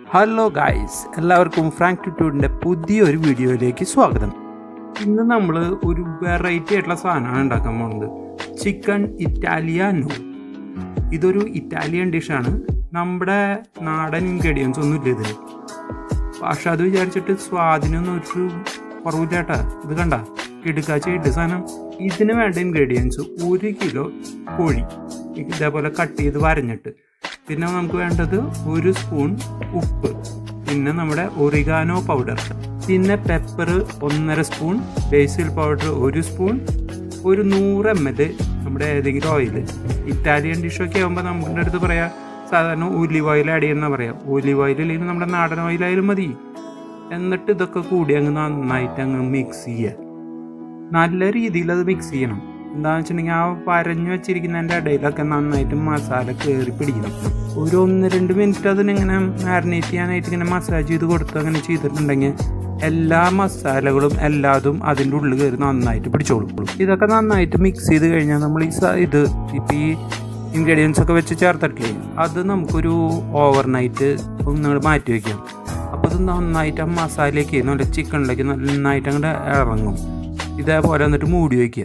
Hello guys എല്ലാവർക്കും Frank ട്യൂട്ടൂഡിൻ്റെ പുതിയൊരു വീഡിയോയിലേക്ക് സ്വാഗതം ഇന്ന് നമ്മൾ ഒരു വെറൈറ്റി ആയിട്ടുള്ള സാധനമാണ് ഉണ്ടാക്കാൻ പോകുന്നത് ചിക്കൻ ഇറ്റാലിയാനോ ഇതൊരു ഇറ്റാലിയൻ ഡിഷാണ് നമ്മുടെ നാടൻ ഇൻഗ്രീഡിയൻസ് ഒന്നും ഇല്ല ഇതിൽ പക്ഷെ അത് വിചാരിച്ചിട്ട് സ്വാദിനൊന്നും ഒരു കുറവില്ല കേട്ടാ ഇത് കണ്ട കിടുക്കാച്ച ഇട്ട് സാധനം ഇതിന് വേണ്ട ഇൻഗ്രീഡിയൻസ് ഒരു കിലോ കോഴി ഇതേപോലെ കട്ട് ചെയ്ത് വരഞ്ഞിട്ട് പിന്നെ നമുക്ക് വേണ്ടത് ഒരു സ്പൂൺ ഉപ്പ് പിന്നെ നമ്മുടെ ഒറിഗാനോ പൗഡർ പിന്നെ പെപ്പർ ഒന്നര സ്പൂൺ ബേസിൽ പൗഡർ ഒരു സ്പൂൺ ഒരു നൂറ് എം എൽ നമ്മുടെ ഏതെങ്കിലും ഓയിൽ ഇറ്റാലിയൻ ഡിഷൊക്കെ ആകുമ്പോൾ നമ്മുടെ അടുത്ത് പറയാം സാധാരണ ഒലിവ് ഓയിൽ ആഡ് ചെയ്യുന്ന പറയാം ഒലിവ് ഓയിൽ അല്ലെങ്കിൽ നമ്മുടെ നാടൻ ഓയിലായാലും മതി എന്നിട്ട് ഇതൊക്കെ കൂടി അങ്ങ് നന്നായിട്ട് അങ്ങ് മിക്സ് ചെയ്യുക നല്ല രീതിയിൽ അത് മിക്സ് ചെയ്യണം എന്താണെന്ന് വെച്ചിട്ടുണ്ടെങ്കിൽ ആ വരഞ്ഞു വെച്ചിരിക്കുന്നതിൻ്റെ ഇടയിലൊക്കെ നന്നായിട്ട് മസാല കയറി പിടിക്കണം ഒരു ഒന്ന് രണ്ട് മിനിറ്റ് അതിനിങ്ങനെ മാരിനേറ്റ് ചെയ്യാനായിട്ട് ഇങ്ങനെ മസാജ് ചെയ്ത് കൊടുത്ത് അങ്ങനെ ചെയ്തിട്ടുണ്ടെങ്കിൽ എല്ലാ മസാലകളും എല്ലാതും അതിൻ്റെ ഉള്ളിൽ കയറി നന്നായിട്ട് പിടിച്ചോളും ഇതൊക്കെ നന്നായിട്ട് മിക്സ് ചെയ്ത് കഴിഞ്ഞാൽ നമ്മൾ ഈ സ- ഇത് ഇപ്പം ഈ ഇൻഗ്രീഡിയൻസ് ഒക്കെ വെച്ച് ചേർത്തിട്ടില്ലേ അത് നമുക്കൊരു ഓവർനൈറ്റ് ഒന്ന് മാറ്റി വയ്ക്കാം അപ്പോൾ ഇത് നന്നായിട്ട് ആ മസാലയ്ക്ക് നല്ല ചിക്കനിലേക്ക് നന്നായിട്ട് അങ്ങോട്ട് ഇറങ്ങും ഇതേപോലെ എന്നിട്ട് മൂടി വയ്ക്കുക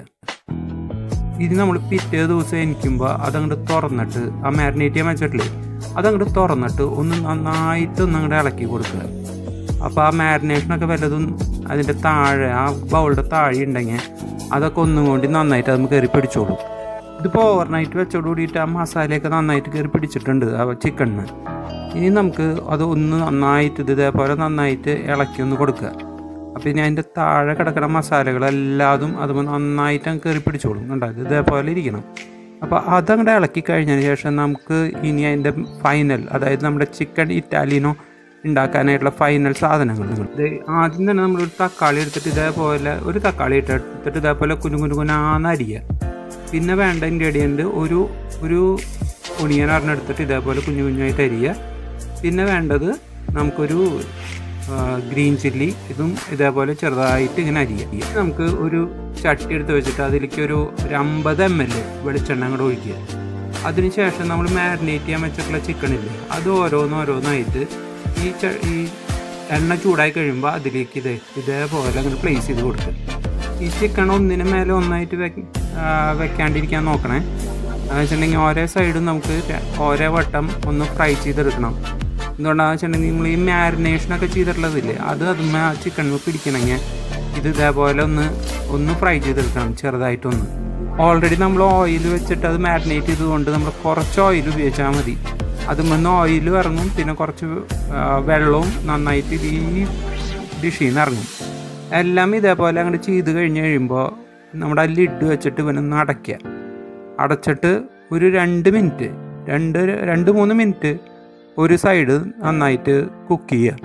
ഇത് നമ്മൾ പിറ്റേ ദിവസം എനിക്കുമ്പോൾ അതങ്ങോട്ട് തുറന്നിട്ട് ആ മാരിനേറ്റ് ചെയ്യാൻ വെച്ചിട്ടില്ലേ അതങ്ങോട്ട് തുറന്നിട്ട് ഒന്ന് നന്നായിട്ട് ഒന്ന് അങ്ങോട്ട് ഇളക്കി കൊടുക്കുക അപ്പോൾ ആ മാരിനേഷനൊക്കെ വല്ലതും അതിൻ്റെ താഴെ ആ ബൗളിൻ്റെ താഴെ ഉണ്ടെങ്കിൽ അതൊക്കെ ഒന്നും കൊണ്ട് നന്നായിട്ട് അത് കയറി പിടിച്ചോളും ഇതിപ്പോൾ ഓവർനൈറ്റ് വെച്ചോട് കൂടിയിട്ട് ആ മസാലയൊക്കെ നന്നായിട്ട് കയറി പിടിച്ചിട്ടുണ്ട് ആ ചിക്കണിന് ഇനി നമുക്ക് അത് ഒന്ന് നന്നായിട്ട് ഇത് ഇതേപോലെ നന്നായിട്ട് ഇളക്കി ഒന്ന് കൊടുക്കുക അപ്പോൾ ഇനി അതിൻ്റെ താഴെ കിടക്കുന്ന മസാലകളെല്ലാതും അത് നന്നായിട്ട് അങ്ങ് കയറി പിടിച്ചോളും കണ്ടോ ഇത് ഇതേപോലെ ഇരിക്കണം അപ്പോൾ അതങ്ങോട്ട് ഇളക്കി കഴിഞ്ഞതിന് ശേഷം നമുക്ക് ഇനി അതിൻ്റെ ഫൈനൽ അതായത് നമ്മുടെ ചിക്കൻ ഇറ്റാലിയനോ ഉണ്ടാക്കാനായിട്ടുള്ള ഫൈനൽ സാധനങ്ങൾ ഇത് ആദ്യം തന്നെ നമ്മളൊരു തക്കാളി എടുത്തിട്ട് ഇതേപോലെ ഒരു തക്കാളി ഇട്ട് എടുത്തിട്ട് ഇതേപോലെ കുഞ്ഞു കുഞ്ഞു കുഞ്ഞാന്ന് അരിയുക പിന്നെ വേണ്ട ഇൻഗ്രീഡിയൻറ്റ് ഒരു ഒരു ഒണിയൻ ഒരെണ്ണെടുത്തിട്ട് ഇതേപോലെ കുഞ്ഞു കുഞ്ഞായിട്ട് അരിയുക പിന്നെ വേണ്ടത് നമുക്കൊരു ഗ്രീൻ ചില്ലി ഇതും ഇതേപോലെ ചെറുതായിട്ട് ഇങ്ങനെ അരിയുക നമുക്ക് ഒരു ചട്ടി എടുത്ത് വെച്ചിട്ട് അതിലേക്ക് ഒരു ഒരു അമ്പത് എം എൽ വെളിച്ചെണ്ണ അങ്ങോട്ട് ഒഴിക്കുക അതിനുശേഷം നമ്മൾ മാരിനേറ്റ് ചെയ്യാൻ വെച്ചിട്ടുള്ള ചിക്കൻ ഇല്ലേ അത് ഓരോന്നോരോന്നായിട്ട് ഈ ച- ഈ എണ്ണ ചൂടായി കഴിയുമ്പോൾ അതിലേക്ക് ഇത് ഇതേപോലെ അങ്ങനെ പ്ലേസ് ചെയ്ത് കൊടുക്കുക ഈ ചിക്കൻ ഒന്നിന് മേലെ ഒന്നായിട്ട് വെക്ക ആ, വെക്കാണ്ടിരിക്കാൻ നോക്കണേ എന്ന് വെച്ചിട്ടുണ്ടെങ്കിൽ ഓരോ സൈഡും നമുക്ക് ര- ഓരോ വട്ടം ഒന്ന് ഫ്രൈ ചെയ്തെടുക്കണം എന്തുകൊണ്ടാണെന്ന് വെച്ചിട്ടുണ്ടെങ്കിൽ നമ്മൾ ഈ മാരിനേഷനൊക്കെ ചെയ്തിട്ടുള്ളതില്ലേ അത് അതുമ്മ ആ ചിക്കണിൽ പിടിക്കണമെങ്കിൽ ഇത് ഇതേപോലെ ഒന്ന് ഒന്ന് ഫ്രൈ ചെയ്തെടുക്കണം ചെറുതായിട്ടൊന്ന് ഓൾറെഡി നമ്മൾ ഓയിൽ വെച്ചിട്ട് അത് മാരിനേറ്റ് ചെയ്തുകൊണ്ട് നമ്മൾ കുറച്ച് ഓയിൽ ഉപയോഗിച്ചാൽ മതി അതുമെന്ന് ഓയിൽ ഇറങ്ങും പിന്നെ കുറച്ച് ആ, വെള്ളവും നന്നായിട്ട് ഇത് ഈ ഡിഷിൽ നിന്ന് ഇറങ്ങും എല്ലാം ഇതേപോലെ അങ്ങോട്ട് ചെയ്ത് കഴിഞ്ഞ് കഴിയുമ്പോൾ നമ്മുടെ ആ ലിഡ് വെച്ചിട്ട് ഇവനൊന്ന് അടയ്ക്കുക അടച്ചിട്ട് ഒരു രണ്ട് മിനിറ്റ് രണ്ട് രണ്ട് മൂന്ന് മിനിറ്റ് ഒരു സൈഡ് നന്നായിട്ട് കുക്ക് ചെയ്യുക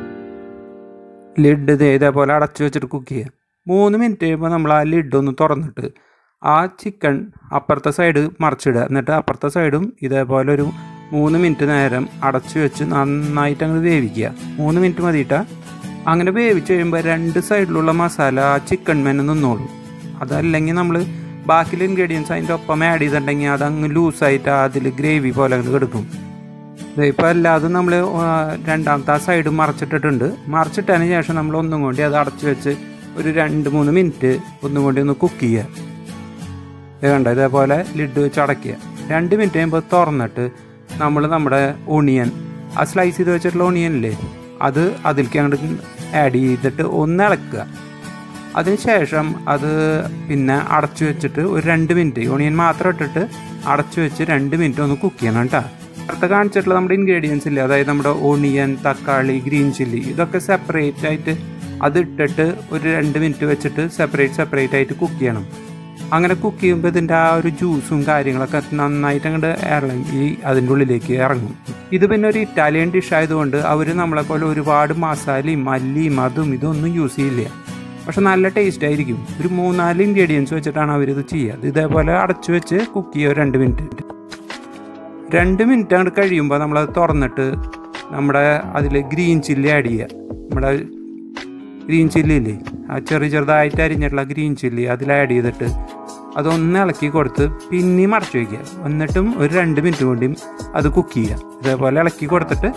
ലിഡ് ഇതേ ഇതേപോലെ അടച്ചു വെച്ചിട്ട് കുക്ക് ചെയ്യുക മൂന്ന് മിനിറ്റ് കഴിയുമ്പോൾ നമ്മൾ ആ ലിഡ് ഒന്ന് തുറന്നിട്ട് ആ ചിക്കൻ അപ്പുറത്തെ സൈഡ് മറിച്ചിടുക എന്നിട്ട് അപ്പുറത്തെ സൈഡും ഇതേപോലെ ഒരു മൂന്ന് മിനിറ്റ് നേരം അടച്ചു വെച്ച് നന്നായിട്ട് അങ്ങ് വേവിക്കുക മൂന്ന് മിനിറ്റ് മതിയിട്ടാ അങ്ങനെ വേവിച്ച് കഴിയുമ്പോൾ രണ്ട് സൈഡിലുള്ള മസാല ആ ചിക്കൻ മേനെ നിന്നോളും അതല്ലെങ്കിൽ നമ്മൾ ബാക്കിയുള്ള ഇൻഗ്രീഡിയൻസ് അതിൻ്റെ ഒപ്പം ആഡ് ചെയ്തിട്ടുണ്ടെങ്കിൽ അതങ്ങ് ലൂസായിട്ട് അതിൽ ഗ്രേവി പോലെ അങ്ങ് കിടക്കും ഇപ്പോൾ എല്ലാതും നമ്മൾ രണ്ടാമത്തെ ആ സൈഡ് മറച്ചിട്ടിട്ടുണ്ട് മറച്ചിട്ടതിന് ശേഷം നമ്മൾ ഒന്നും കൂടി അത് അടച്ചു വെച്ച് ഒരു രണ്ട് മൂന്ന് മിനിറ്റ് ഒന്നും കൂടി ഒന്ന് കുക്ക് ചെയ്യുക ഇത് കണ്ട ഇതേപോലെ ലിഡ് വെച്ച് അടയ്ക്കുക രണ്ട് മിനിറ്റ് കഴിയുമ്പോൾ തുറന്നിട്ട് നമ്മൾ നമ്മുടെ ഒണിയൻ ആ സ്ലൈസ് ചെയ്ത് വെച്ചിട്ടുള്ള ഒണിയൻ ഇല്ലേ അത് അതിലേക്ക് അങ്ങോട്ട് ആഡ് ചെയ്തിട്ട് ഒന്ന് ഇളക്കുക അതിനുശേഷം അത് പിന്നെ അടച്ചു വെച്ചിട്ട് ഒരു രണ്ട് മിനിറ്റ് ഒണിയൻ മാത്രം ഇട്ടിട്ട് അടച്ചു വെച്ച് രണ്ട് മിനിറ്റ് ഒന്ന് കുക്ക് ചെയ്യണം കേട്ടോ നേരത്തെ കാണിച്ചിട്ടുള്ള നമ്മുടെ ഇൻഗ്രീഡിയൻസ് ഇല്ലേ അതായത് നമ്മുടെ ഒണിയൻ തക്കാളി ഗ്രീൻ ചില്ലി ഇതൊക്കെ സെപ്പറേറ്റ് ആയിട്ട് അത് ഇട്ടിട്ട് ഒരു രണ്ട് മിനിറ്റ് വെച്ചിട്ട് സെപ്പറേറ്റ് സെപ്പറേറ്റ് ആയിട്ട് കുക്ക് ചെയ്യണം അങ്ങനെ കുക്ക് ചെയ്യുമ്പോൾ ഇതിൻ്റെ ആ ഒരു ജ്യൂസും കാര്യങ്ങളൊക്കെ നന്നായിട്ട് അങ്ങോട്ട് ഇറങ്ങി അതിൻ്റെ ഉള്ളിലേക്ക് ഇറങ്ങും ഇത് പിന്നെ ഒരു ഇറ്റാലിയൻ ഡിഷ് ആയതുകൊണ്ട് അവർ നമ്മളെ പോലെ ഒരുപാട് മസാലയും മല്ലിയും അതും ഇതൊന്നും യൂസ് ചെയ്യില്ല പക്ഷെ നല്ല ടേസ്റ്റ് ആയിരിക്കും ഒരു മൂന്നാല് ഇൻഗ്രീഡിയൻസ് വെച്ചിട്ടാണ് അവരിത് ചെയ്യുക ഇത് ഇതേപോലെ അടച്ചു വെച്ച് കുക്ക് ചെയ്യുക രണ്ട് മിനിറ്റ് രണ്ട് മിനിറ്റ് അങ്ങോട്ട് കഴിയുമ്പോൾ നമ്മളത് തുറന്നിട്ട് നമ്മുടെ അതിൽ ഗ്രീൻ ചില്ലി ആഡ് ചെയ്യുക നമ്മുടെ ഗ്രീൻ ചില്ലി ഇല്ലേ ആ ചെറിയ ചെറുതായിട്ട് അരിഞ്ഞിട്ടുള്ള ഗ്രീൻ ചില്ലി അതിൽ ആഡ് ചെയ്തിട്ട് അതൊന്ന് ഇളക്കി കൊടുത്ത് പിന്നെയും അടച്ചു വയ്ക്കുക എന്നിട്ടും ഒരു രണ്ട് മിനിറ്റ് കൊണ്ടും അത് കുക്ക് ചെയ്യുക ഇതേപോലെ ഇളക്കി കൊടുത്തിട്ട്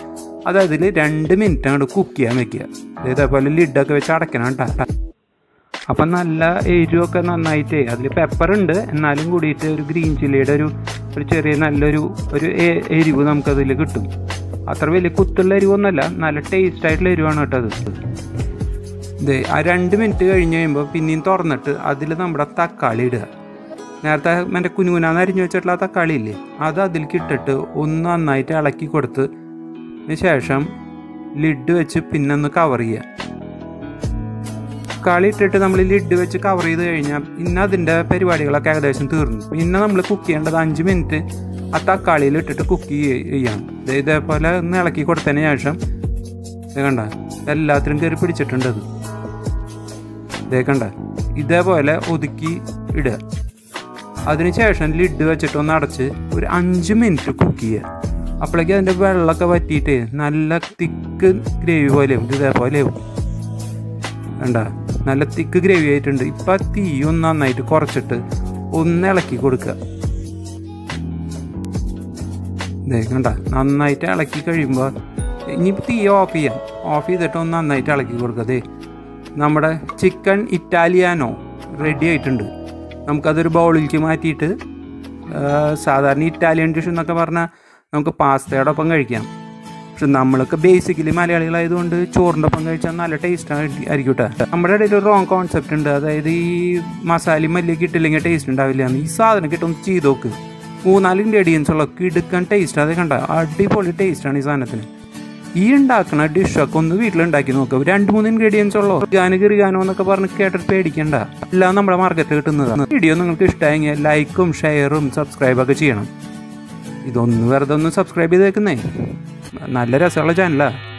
അത് അതിൽ രണ്ട് മിനിറ്റ് അങ്ങോട്ട് കുക്ക് ചെയ്യാൻ വെക്കുക ഇതേപോലെ ലിഡൊക്കെ വെച്ച് അടയ്ക്കണം കേട്ടോ അപ്പം നല്ല എരിവൊക്കെ നന്നായിട്ട് അതിൽ പെപ്പർ ഉണ്ട് എന്നാലും കൂടിയിട്ട് ഒരു ഗ്രീൻ ചില്ലിയുടെ ഒരു ഒരു ചെറിയ നല്ലൊരു ഒരു എ- എരിവ് നമുക്കതിൽ കിട്ടും അത്ര വലിയ കുത്തുള്ള എരിവൊന്നുമല്ല നല്ല ടേസ്റ്റ് ആയിട്ടുള്ള എരിവാണ് കേട്ടോ അത് ഇത് ആ രണ്ട് മിനിറ്റ് കഴിഞ്ഞ് കഴിയുമ്പോൾ പിന്നെയും തുറന്നിട്ട് അതിൽ നമ്മുടെ തക്കാളി ഇടുക നേരത്തെ മറ്റേ കുനുകുനാന്ന് അരിഞ്ഞു വെച്ചിട്ടുള്ള ആ തക്കാളി ഇല്ലേ അത് അതിലേക്ക് ഇട്ടിട്ട് ഒന്ന് നന്നായിട്ട് ഇളക്കി കൊടുത്ത് അതിന് ശേഷം ലിഡ് വെച്ച് പിന്നെ ഒന്ന് കവർ ചെയ്യുക തക്കാളി ഇട്ടിട്ട് നമ്മൾ ലിഡ് വെച്ച് കവർ ചെയ്ത് കഴിഞ്ഞാൽ പിന്നെ അതിൻ്റെ പരിപാടികളൊക്കെ ഏകദേശം തീർന്നു പിന്നെ നമ്മൾ കുക്ക് ചെയ്യേണ്ടത് അഞ്ച് മിനിറ്റ് ആ തക്കാളിയിൽ ഇട്ടിട്ട് കുക്ക് ചെയ്യണം ദേ ഇതേപോലെ ഒന്ന് ഇളക്കി കൊടുത്തതിന് ശേഷം ഇത് കണ്ട എല്ലാത്തിനും കയറി പിടിച്ചിട്ടുണ്ട് അത് ഇതേ കണ്ട ഇതേപോലെ ഒതുക്കി ഇടുക അതിനുശേഷം ലിഡ് വെച്ചിട്ട് ഒന്ന് അടച്ച് ഒരു അഞ്ച് മിനിറ്റ് കുക്ക് ചെയ്യുക അപ്പോഴേക്കും അതിൻ്റെ വെള്ളമൊക്കെ വറ്റിയിട്ട് നല്ല തിക്ക് ഗ്രേവി പോലെയാവും ഇത് ഇതേപോലെയാവും വേണ്ട നല്ല തിക്ക് ഗ്രേവി ആയിട്ടുണ്ട് ഇപ്പം ആ തീ ഒന്ന് നന്നായിട്ട് കുറച്ചിട്ട് ഒന്ന് ഇളക്കി കൊടുക്കുക ദേ കണ്ട നന്നായിട്ട് ഇളക്കി കഴിയുമ്പോൾ ഇനിയിപ്പോൾ തീ ഓഫ് ചെയ്യാം ഓഫ് ചെയ്തിട്ട് ഒന്ന് നന്നായിട്ട് ഇളക്കി കൊടുക്കുക ദേ നമ്മുടെ ചിക്കൻ ഇറ്റാലിയാനോ റെഡി ആയിട്ടുണ്ട് നമുക്കതൊരു ബൗളിലേക്ക് മാറ്റിയിട്ട് ആ, സാധാരണ ഇറ്റാലിയൻ ഡിഷ് എന്നൊക്കെ പറഞ്ഞാൽ നമുക്ക് പാസ്തയുടെ ഒപ്പം കഴിക്കാം പക്ഷെ നമ്മളൊക്കെ ബേസിക്കലി മലയാളികളായതുകൊണ്ട് ചോറിൻ്റെ ഒപ്പം കഴിച്ചാൽ നല്ല ടേസ്റ്റ് ആയിരിക്കും കേട്ടോ നമ്മുടെ ഇടയിൽ ഒരു റോങ് കോൺസെപ്റ്റ് ഉണ്ട് അതായത് ഈ മസാലയും മല്ലിയൊക്കെ ഇട്ടില്ലെങ്കിൽ ടേസ്റ്റ് ഉണ്ടാവില്ല എന്ന്. ഈ സാധനം കിട്ടും ചെയ്ത് നോക്ക് മൂന്നാല് ഇൻഗ്രീഡിയൻസ് ഉള്ള കിടുക്കാൻ ടേസ്റ്റ് അത് കണ്ട അടിപൊളി ടേസ്റ്റാണ് ഈ സാധനത്തിന് ഈ ഉണ്ടാക്കുന്ന ഡിഷൊക്കെ ഒന്ന് വീട്ടിലുണ്ടാക്കി നോക്കുക രണ്ട് മൂന്ന് ഇൻഗ്രീഡിയൻസ് ഉള്ളൂ ഗാന കിറിയാനോ എന്നൊക്കെ പറഞ്ഞ് കേട്ടിട്ട് പേടിക്കണ്ട എല്ലാം നമ്മുടെ മാർക്കറ്റിൽ കിട്ടുന്നതാണ് വീഡിയോ നിങ്ങൾക്ക് ഇഷ്ടമായെങ്കിൽ ലൈക്കും ഷെയറും സബ്സ്ക്രൈബൊക്കെ ചെയ്യണം ഇതൊന്ന് വെറുതെ ഒന്ന് സബ്സ്ക്രൈബ് ചെയ്തേക്കുന്നേ നല്ല രസമുള്ള ചാനലാണ്